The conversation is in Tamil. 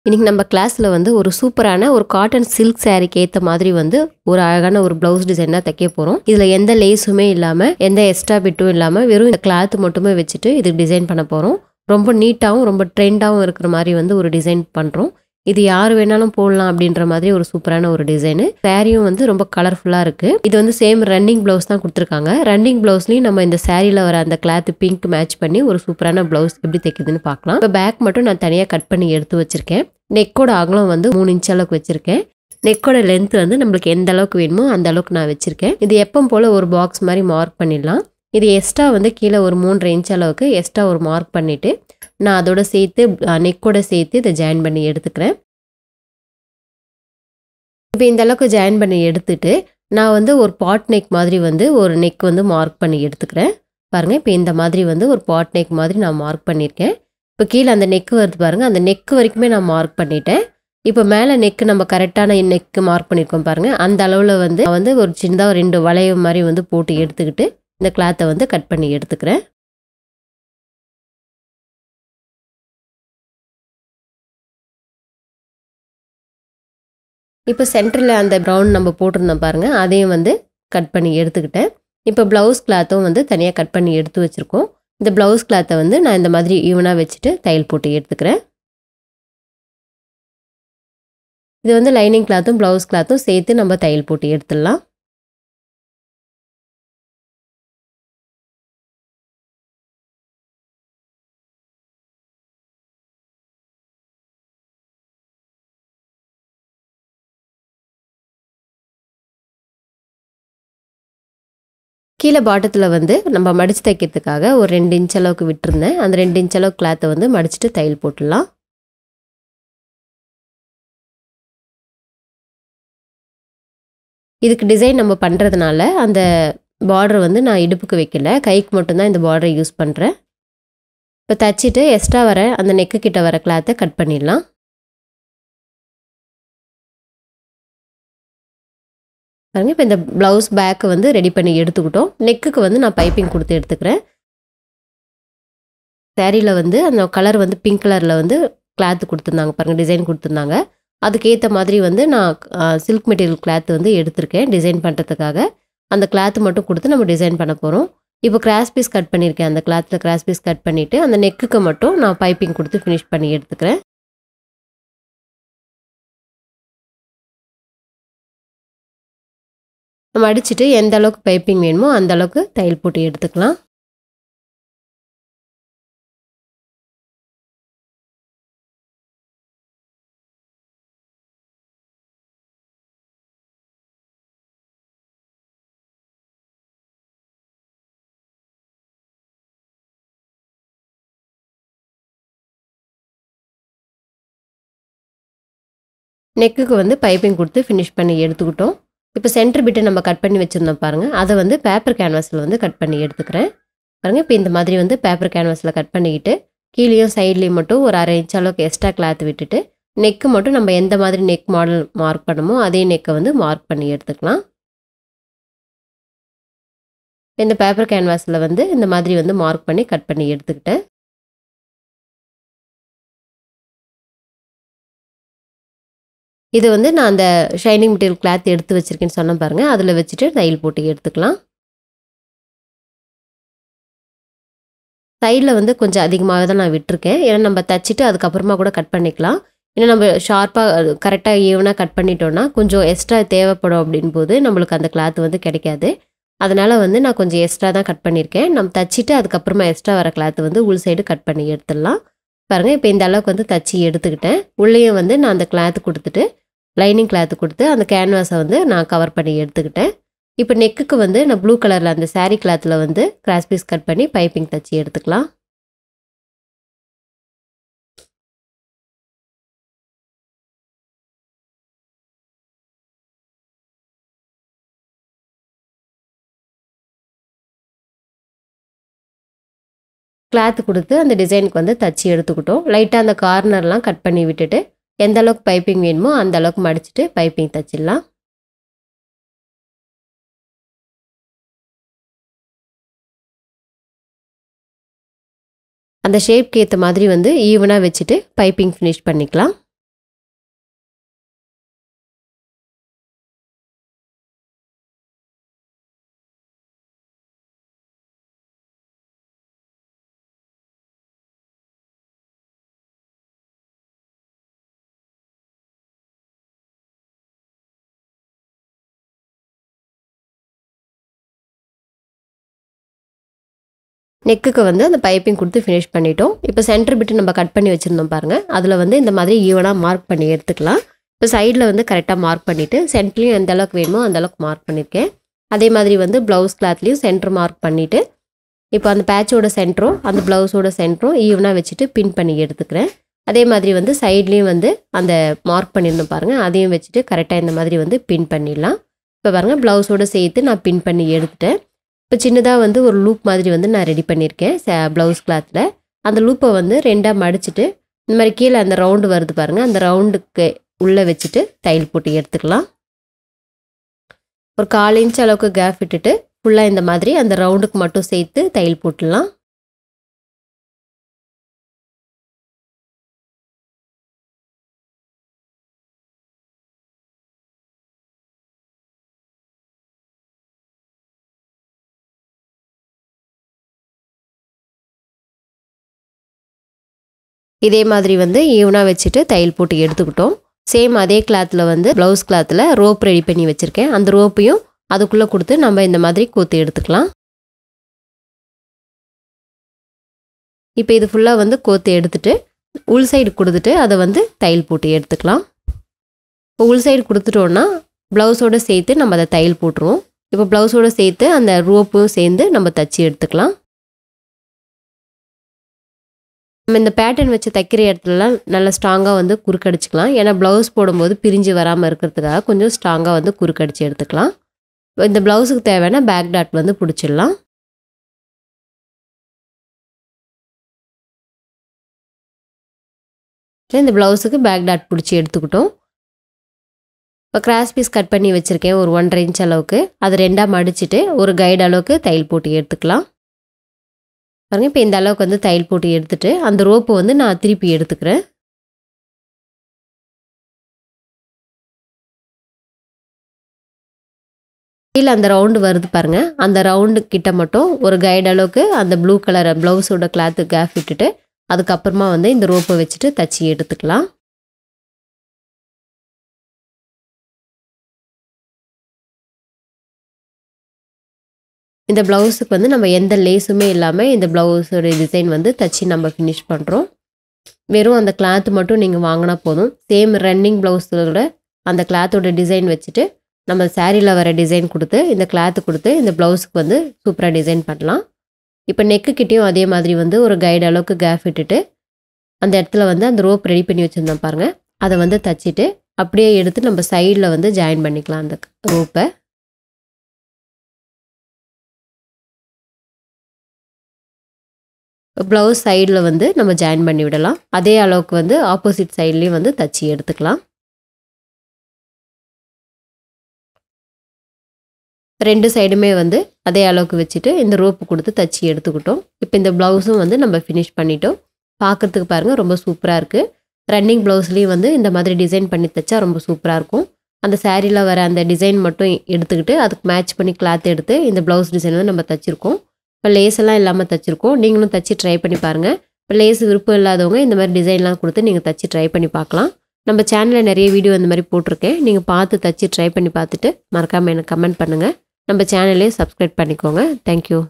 இன்றைக்கி நம்ம கிளாஸில் வந்து ஒரு சூப்பரான ஒரு காட்டன் சில்க் சாரீக்கு ஏற்ற மாதிரி வந்து ஒரு அழகான ஒரு ப்ளவுஸ் டிசைன் தான் தைக்க போகிறோம் இதில் எந்த லேஸுமே இல்லாமல் எந்த எக்ஸ்ட்ரா பிட்டும் இல்லாமல் வெறும் இந்த கிளாத் மட்டுமே வச்சுட்டு இது டிசைன் பண்ண போகிறோம் ரொம்ப நீட்டாகவும் ரொம்ப ட்ரெண்டாகவும் இருக்கிற மாதிரி வந்து ஒரு டிசைன் பண்ணுறோம் இது யார் வேணாலும் போடலாம் அப்படின்ற மாதிரி ஒரு சூப்பரான ஒரு டிசைனு சாரியும் வந்து ரொம்ப கலர்ஃபுல்லாக இருக்குது இது வந்து சேம் ரன்னிங் ப்ளவுஸ் தான் கொடுத்துருக்காங்க ரன்னிங் ப்ளவுஸ்லையும் நம்ம இந்த சாரியில் வர அந்த கிளாத் பிங்க் மேட்ச் பண்ணி ஒரு சூப்பரான ப்ளவுஸ் எப்படி தைக்குதுன்னு பார்க்கலாம் இப்போ பேக் மட்டும் நான் தனியாக கட் பண்ணி எடுத்து வச்சிருக்கேன் நெக்கோட அகலம் வந்து மூணு இன்ச் அளவுக்கு வச்சிருக்கேன் நெக்கோட லென்த் வந்து நம்மளுக்கு எந்த அளவுக்கு வேணுமோ அந்த அளவுக்கு நான் வச்சிருக்கேன் இது எப்பவும் போல் ஒரு பாக்ஸ் மாதிரி மார்க் பண்ணிடலாம் இது எக்ஸ்ட்ரா வந்து கீழே ஒரு மூன்றரை இன்ச் அளவுக்கு எக்ஸ்ட்ரா ஒரு மார்க் பண்ணிவிட்டு நான் அதோட சேர்த்து நெக்கோட சேர்த்து இதை ஜாயின் பண்ணி எடுத்துக்கிறேன் இப்போ இந்த அளவுக்கு ஜாயின் பண்ணி எடுத்துட்டு நான் வந்து ஒரு பாட் நெக் மாதிரி வந்து ஒரு நெக் வந்து மார்க் பண்ணி எடுத்துக்கிறேன் பாருங்கள் இப்போ இந்த மாதிரி வந்து ஒரு பாட் நெக் மாதிரி நான் மார்க் பண்ணியிருக்கேன் இப்போ கீழே அந்த நெக்கு வருது பாருங்கள் அந்த நெக்கு வரைக்குமே நான் மார்க் பண்ணிட்டேன் இப்போ மேலே நெக்கு நம்ம கரெக்டான நெக்கு மார்க் பண்ணியிருக்கோம் பாருங்கள் அந்த அளவில் வந்து நான் வந்து ஒரு சின்னதாக ரெண்டு வளைவு மாதிரி வந்து போட்டு எடுத்துக்கிட்டு இந்த கிளாத்தை வந்து கட் பண்ணி எடுத்துக்கிறேன் இப்போ சென்டரில் அந்த ப்ரௌன் நம்ம போட்டிருந்தோம் பாருங்கள் அதையும் வந்து கட் பண்ணி எடுத்துக்கிட்டேன் இப்போ ப்ளவுஸ் கிளாத்தும் வந்து தனியாக கட் பண்ணி எடுத்து வச்சுருக்கோம் இந்த ப்ளவுஸ் கிளாத்தை வந்து நான் இந்த மாதிரி ஈவனாக வச்சுட்டு தையல் போட்டு எடுத்துக்கிறேன் இது வந்து லைனிங் கிளாத்தும் ப்ளவுஸ் கிளாத்தும் சேர்த்து நம்ம தையல் போட்டு எடுத்துடலாம் கீழே பாட்டத்தில் வந்து நம்ம மடித்து தைக்கிறதுக்காக ஒரு ரெண்டு இன்ச் அளவுக்கு விட்டுருந்தேன் அந்த ரெண்டு இன்ச் அளவுக்கு கிளாத்தை வந்து மடிச்சுட்டு தையல் போட்டுடலாம் இதுக்கு டிசைன் நம்ம பண்ணுறதுனால அந்த பார்டர் வந்து நான் இடுப்புக்கு வைக்கல கைக்கு மட்டும்தான் இந்த பார்டரை யூஸ் பண்ணுறேன் இப்போ தச்சுட்டு எக்ஸ்ட்ரா வர அந்த நெக்கு கிட்ட வர கிளாத்தை கட் பண்ணிடலாம் பாருங்கள் இப்போ இந்த ப்ளவுஸ் பேக்கு வந்து ரெடி பண்ணி எடுத்துக்கிட்டோம் நெக்குக்கு வந்து நான் பைப்பிங் கொடுத்து எடுத்துக்கிறேன் சேரீயில் வந்து அந்த கலர் வந்து பிங்க் கலரில் வந்து கிளாத்து கொடுத்துருந்தாங்க பாருங்கள் டிசைன் கொடுத்துருந்தாங்க அதுக்கேற்ற மாதிரி வந்து நான் சில்க் மெட்டீரியல் கிளாத் வந்து எடுத்திருக்கேன் டிசைன் பண்ணுறதுக்காக அந்த கிளாத் மட்டும் கொடுத்து நம்ம டிசைன் பண்ண போகிறோம் இப்போ கிராஸ் பீஸ் கட் பண்ணியிருக்கேன் அந்த கிளாத்தில் கிராஸ் பீஸ் கட் பண்ணிவிட்டு அந்த நெக்குக்கு மட்டும் நான் பைப்பிங் கொடுத்து ஃபினிஷ் பண்ணி எடுத்துக்கிறேன் நம்ம அடிச்சுட்டு எந்த அளவுக்கு பைப்பிங் வேணுமோ அந்த அளவுக்கு தையல் போட்டு எடுத்துக்கலாம் நெக்குக்கு வந்து பைப்பிங் கொடுத்து ஃபினிஷ் பண்ணி எடுத்துக்கிட்டோம் இப்போ சென்டர் பிட்டு நம்ம கட் பண்ணி வச்சுருந்தோம் பாருங்கள் அதை வந்து பேப்பர் கேன்வாஸில் வந்து கட் பண்ணி எடுத்துக்கிறேன் பாருங்கள் இப்போ இந்த மாதிரி வந்து பேப்பர் கேன்வாஸில் கட் பண்ணிக்கிட்டு கீழேயும் சைட்லேயும் மட்டும் ஒரு அரை இன்ச் அளவுக்கு எக்ஸ்ட்ரா கிளாத் விட்டுட்டு நெக்கு மட்டும் நம்ம எந்த மாதிரி நெக் மாடல் மார்க் பண்ணுமோ அதே நெக்கை வந்து மார்க் பண்ணி எடுத்துக்கலாம் இந்த பேப்பர் கேன்வாஸில் வந்து இந்த மாதிரி வந்து மார்க் பண்ணி கட் பண்ணி எடுத்துக்கிட்டேன் இது வந்து நான் அந்த ஷைனிங் மெட்டீரியல் கிளாத் எடுத்து வச்சுருக்கேன்னு சொன்ன பாருங்கள் அதில் வச்சுட்டு தையல் போட்டு எடுத்துக்கலாம் சைடில் வந்து கொஞ்சம் அதிகமாக தான் நான் விட்டுருக்கேன் ஏன்னா நம்ம தச்சுட்டு அதுக்கப்புறமா கூட கட் பண்ணிக்கலாம் ஏன்னா நம்ம ஷார்ப்பாக கரெக்டாக ஈவனாக கட் பண்ணிட்டோன்னா கொஞ்சம் எக்ஸ்ட்ரா தேவைப்படும் அப்படின் போது நம்மளுக்கு அந்த கிளாத் வந்து கிடைக்காது அதனால் வந்து நான் கொஞ்சம் எக்ஸ்ட்ரா தான் கட் பண்ணியிருக்கேன் நம்ம தச்சுட்டு அதுக்கப்புறமா எக்ஸ்ட்ரா வர கிளாத் வந்து உள் சைடு கட் பண்ணி எடுத்துடலாம் பாருங்கள் இப்போ இந்த அளவுக்கு வந்து தச்சு எடுத்துக்கிட்டேன் உள்ளேயும் வந்து நான் அந்த கிளாத் கொடுத்துட்டு லைனிங் கிளாத்து கொடுத்து அந்த கேன்வாஸை வந்து நான் கவர் பண்ணி எடுத்துக்கிட்டேன் இப்போ நெக்குக்கு வந்து நான் ப்ளூ கலரில் அந்த சாரீ கிளாத்தில் வந்து கிராஸ் பீஸ் கட் பண்ணி பைப்பிங் தச்சு எடுத்துக்கலாம் கிளாத் கொடுத்து அந்த டிசைனுக்கு வந்து தச்சு எடுத்துக்கிட்டோம் லைட்டாக அந்த கார்னர்லாம் கட் பண்ணி விட்டுட்டு எந்த அளவுக்கு பைப்பிங் வேணுமோ அந்த அளவுக்கு மடிச்சுட்டு பைப்பிங் தச்சிடலாம் அந்த ஷேப்க்கு ஏற்ற மாதிரி வந்து ஈவனாக வச்சுட்டு பைப்பிங் ஃபினிஷ் பண்ணிக்கலாம் நெக்குக்கு வந்து அந்த பைப்பிங் கொடுத்து ஃபினிஷ் பண்ணிட்டோம் இப்போ சென்டர் பிட்டு நம்ம கட் பண்ணி வச்சுருந்தோம் பாருங்கள் அதில் வந்து இந்த மாதிரி ஈவனாக மார்க் பண்ணி எடுத்துக்கலாம் இப்போ சைடில் வந்து கரெக்டாக மார்க் பண்ணிவிட்டு சென்டர்லையும் எந்த அளவுக்கு வேணுமோ அந்த அளவுக்கு மார்க் பண்ணியிருக்கேன் அதே மாதிரி வந்து ப்ளவுஸ் கிளாத்லேயும் சென்டர் மார்க் பண்ணிவிட்டு இப்போ அந்த பேட்சோட சென்டரும் அந்த ப்ளவுஸோட சென்டரும் ஈவனாக வச்சுட்டு பின் பண்ணி எடுத்துக்கிறேன் அதே மாதிரி வந்து சைட்லேயும் வந்து அந்த மார்க் பண்ணியிருந்தோம் பாருங்கள் அதையும் வச்சுட்டு கரெக்டாக இந்த மாதிரி வந்து பின் பண்ணிடலாம் இப்போ பாருங்கள் ப்ளவுஸோடு சேர்த்து நான் பின் பண்ணி எடுத்துட்டேன் இப்போ சின்னதாக வந்து ஒரு லூப் மாதிரி வந்து நான் ரெடி பண்ணியிருக்கேன் ப்ளவுஸ் கிளாத்தில் அந்த லூப்பை வந்து ரெண்டாக மடிச்சுட்டு இந்த மாதிரி கீழே அந்த ரவுண்டு வருது பாருங்கள் அந்த ரவுண்டுக்கு உள்ளே வச்சுட்டு தையல் போட்டு எடுத்துக்கலாம் ஒரு கால் இன்ச் அளவுக்கு கேப் விட்டுட்டு ஃபுல்லாக இந்த மாதிரி அந்த ரவுண்டுக்கு மட்டும் சேர்த்து தையல் போட்டுடலாம் இதே மாதிரி வந்து ஈவனாக வச்சுட்டு தையல் போட்டு எடுத்துக்கிட்டோம் சேம் அதே கிளாத்தில் வந்து ப்ளவுஸ் கிளாத்தில் ரோப் ரெடி பண்ணி வச்சுருக்கேன் அந்த ரோப்பையும் அதுக்குள்ளே கொடுத்து நம்ம இந்த மாதிரி கோத்து எடுத்துக்கலாம் இப்போ இது ஃபுல்லாக வந்து கோத்து எடுத்துட்டு உள் சைடு கொடுத்துட்டு அதை வந்து தையல் போட்டு எடுத்துக்கலாம் இப்போ உள் சைடு கொடுத்துட்டோன்னா ப்ளவுஸோடு சேர்த்து நம்ம அதை தையல் போட்டுருவோம் இப்போ ப்ளவுஸோடு சேர்த்து அந்த ரோப்பும் சேர்ந்து நம்ம தச்சு எடுத்துக்கலாம் நம்ம இந்த பேட்டர்ன் வச்சு தைக்கிற இடத்துலலாம் நல்லா ஸ்ட்ராங்காக வந்து குறுக்கடிச்சிக்கலாம் ஏன்னா ப்ளவுஸ் போடும்போது பிரிஞ்சு வராமல் இருக்கிறதுக்காக கொஞ்சம் ஸ்ட்ராங்காக வந்து குறுக்கடிச்சு எடுத்துக்கலாம் இந்த ப்ளவுஸுக்கு தேவையான பேக் டாட் வந்து பிடிச்சிடலாம் இந்த ப்ளவுஸுக்கு பேக் டாட் பிடிச்சி எடுத்துக்கிட்டோம் இப்போ கிராஸ் பீஸ் கட் பண்ணி வச்சுருக்கேன் ஒரு ஒன்றரை இன்ச் அளவுக்கு அது ரெண்டாக மடிச்சுட்டு ஒரு கைடு அளவுக்கு தையல் போட்டு எடுத்துக்கலாம் பாருங்க இப்போ இந்த அளவுக்கு வந்து தையல் போட்டு எடுத்துட்டு அந்த ரோப்பு வந்து நான் திருப்பி எடுத்துக்கிறேன் கீழே அந்த ரவுண்டு வருது பாருங்க அந்த ரவுண்டு கிட்ட மட்டும் ஒரு கைடு அளவுக்கு அந்த ப்ளூ கலர் ப்ளவுஸோட கிளாத்து கேப் விட்டுட்டு அதுக்கப்புறமா வந்து இந்த ரோப்பை வச்சுட்டு தச்சு எடுத்துக்கலாம் இந்த ப்ளவுஸுக்கு வந்து நம்ம எந்த லேஸுமே இல்லாமல் இந்த ப்ளவுஸோட டிசைன் வந்து தச்சு நம்ம ஃபினிஷ் பண்ணுறோம் வெறும் அந்த கிளாத் மட்டும் நீங்கள் வாங்கினா போதும் சேம் ரன்னிங் ப்ளவுஸோட அந்த கிளாத்தோட டிசைன் வச்சுட்டு நம்ம சாரியில் வர டிசைன் கொடுத்து இந்த கிளாத்து கொடுத்து இந்த ப்ளவுஸுக்கு வந்து சூப்பராக டிசைன் பண்ணலாம் இப்போ நெக்கு கிட்டேயும் அதே மாதிரி வந்து ஒரு கைடு அளவுக்கு கேப் விட்டுட்டு அந்த இடத்துல வந்து அந்த ரோப் ரெடி பண்ணி வச்சுருந்தோம் பாருங்கள் அதை வந்து தச்சுட்டு அப்படியே எடுத்து நம்ம சைடில் வந்து ஜாயின் பண்ணிக்கலாம் அந்த ரோப்பை ப்ளவுஸ் சைடில் வந்து நம்ம ஜாயின் பண்ணி விடலாம் அதே அளவுக்கு வந்து ஆப்போசிட் சைட்லேயும் வந்து தச்சு எடுத்துக்கலாம் ரெண்டு சைடுமே வந்து அதே அளவுக்கு வச்சுட்டு இந்த ரோப்பு கொடுத்து தச்சு எடுத்துக்கிட்டோம் இப்போ இந்த ப்ளவுஸும் வந்து நம்ம ஃபினிஷ் பண்ணிட்டோம் பார்க்குறதுக்கு பாருங்கள் ரொம்ப சூப்பராக இருக்குது ரன்னிங் ப்ளவுஸ்லேயும் வந்து இந்த மாதிரி டிசைன் பண்ணி தைச்சா ரொம்ப சூப்பராக இருக்கும் அந்த சாரியில் வர அந்த டிசைன் மட்டும் எடுத்துக்கிட்டு அதுக்கு மேட்ச் பண்ணி கிளாத் எடுத்து இந்த ப்ளவுஸ் டிசைன் வந்து நம்ம தச்சுருக்கோம் இப்போ லேஸ் எல்லாம் இல்லாமல் தச்சுருக்கோம் நீங்களும் தச்சு ட்ரை பண்ணி பாருங்கள் இப்போ லேஸ் விருப்பம் இல்லாதவங்க இந்த மாதிரி டிசைன்லாம் கொடுத்து நீங்கள் தச்சு ட்ரை பண்ணி பார்க்கலாம் நம்ம சேனலில் நிறைய வீடியோ இந்த மாதிரி போட்டிருக்கேன் நீங்கள் பார்த்து தச்சு ட்ரை பண்ணி பார்த்துட்டு மறக்காமல் எனக்கு கமெண்ட் பண்ணுங்கள் நம்ம சேனலே சப்ஸ்கிரைப் பண்ணிக்கோங்க தேங்க்யூ